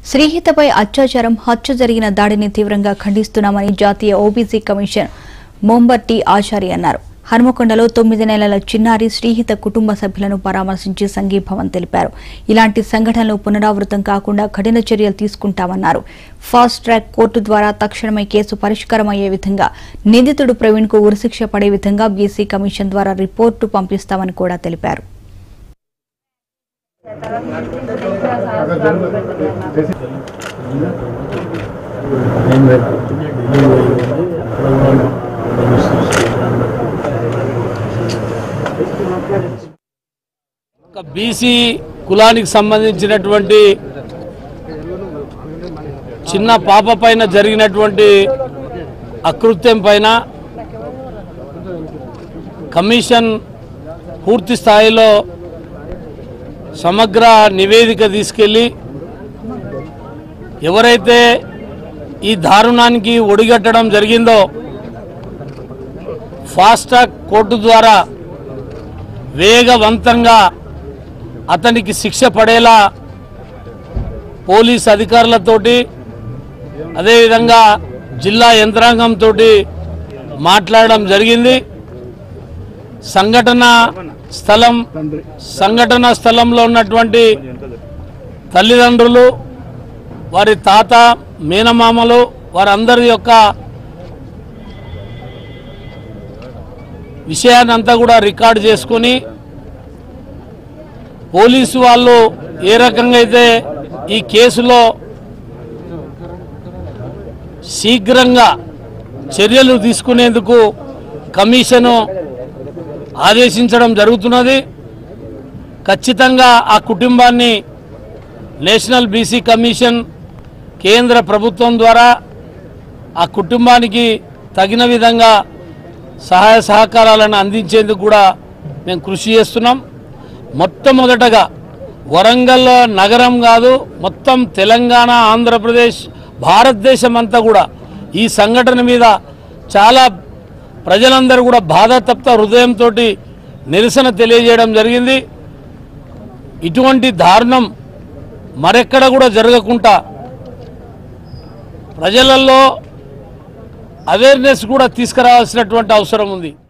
శ్రీహితపై అత్యాచారం హత్య జరిగిన దాడిని తీవ్రంగా ఖండిస్తున్నామని జాతీయ ఓబీసీ కమిషన్ మోంబర్టి ఆచారి అన్నారు హనుమకొండలో తొమ్మిది నెలల చిన్నారి శ్రీహిత కుటుంబ సభ్యులను పరామర్శించి సంఘీభావం తెలిపారు ఇలాంటి సంఘటనలు పునరావృతం కాకుండా కఠిన చర్యలు తీసుకుంటామన్నారు ఫాస్ట్ ట్రాక్ కోర్టు ద్వారా తక్షణమే కేసు పరిష్కారమయ్యే విధంగా నిందితుడు ప్రవీణ్ కు ఉరిశిక్ష పడే విధంగా బీసీ కమిషన్ ద్వారా రిపోర్టు పంపిస్తామని కూడా తెలిపారు ఒక బీసీ కులానికి సంబంధించినటువంటి చిన్న పాప పైన జరిగినటువంటి అకృత్యం పైన కమిషన్ పూర్తి స్థాయిలో సమగ్ర నివేదిక తీసుకెళ్ళి ఎవరైతే ఈ దారుణానికి ఒడిగట్టడం జరిగిందో ఫాస్ట్ ట్రాక్ కోర్టు ద్వారా వేగవంతంగా అతనికి శిక్ష పడేలా పోలీస్ అధికారులతోటి అదేవిధంగా జిల్లా యంత్రాంగంతో మాట్లాడడం జరిగింది సంఘటన స్థలం సంఘటన స్థలంలో ఉన్నటువంటి తల్లిదండ్రులు వారి తాత మేనమామలు వారందరి యొక్క విషయాన్ని అంతా కూడా రికార్డ్ చేసుకొని పోలీసు వాళ్ళు ఏ రకంగా అయితే ఈ కేసులో శీఘ్రంగా చర్యలు తీసుకునేందుకు కమిషను ఆదేశించడం జరుగుతున్నది ఖచ్చితంగా ఆ కుటుంబాన్ని నేషనల్ బీసీ కమిషన్ కేంద్ర ప్రభుత్వం ద్వారా ఆ కుటుంబానికి తగిన విధంగా సహాయ సహకారాలను అందించేందుకు కూడా మేము కృషి చేస్తున్నాం మొట్టమొదటగా వరంగల్ నగరం కాదు మొత్తం తెలంగాణ ఆంధ్రప్రదేశ్ భారతదేశం అంతా కూడా ఈ సంఘటన మీద చాలా ప్రజలందరూ కూడా బాధాతప్త హృదయంతో నిరసన తెలియజేయడం జరిగింది ఇటువంటి దారుణం మరెక్కడ కూడా జరగకుండా ప్రజలలో అవేర్నెస్ కూడా తీసుకురావాల్సినటువంటి అవసరం ఉంది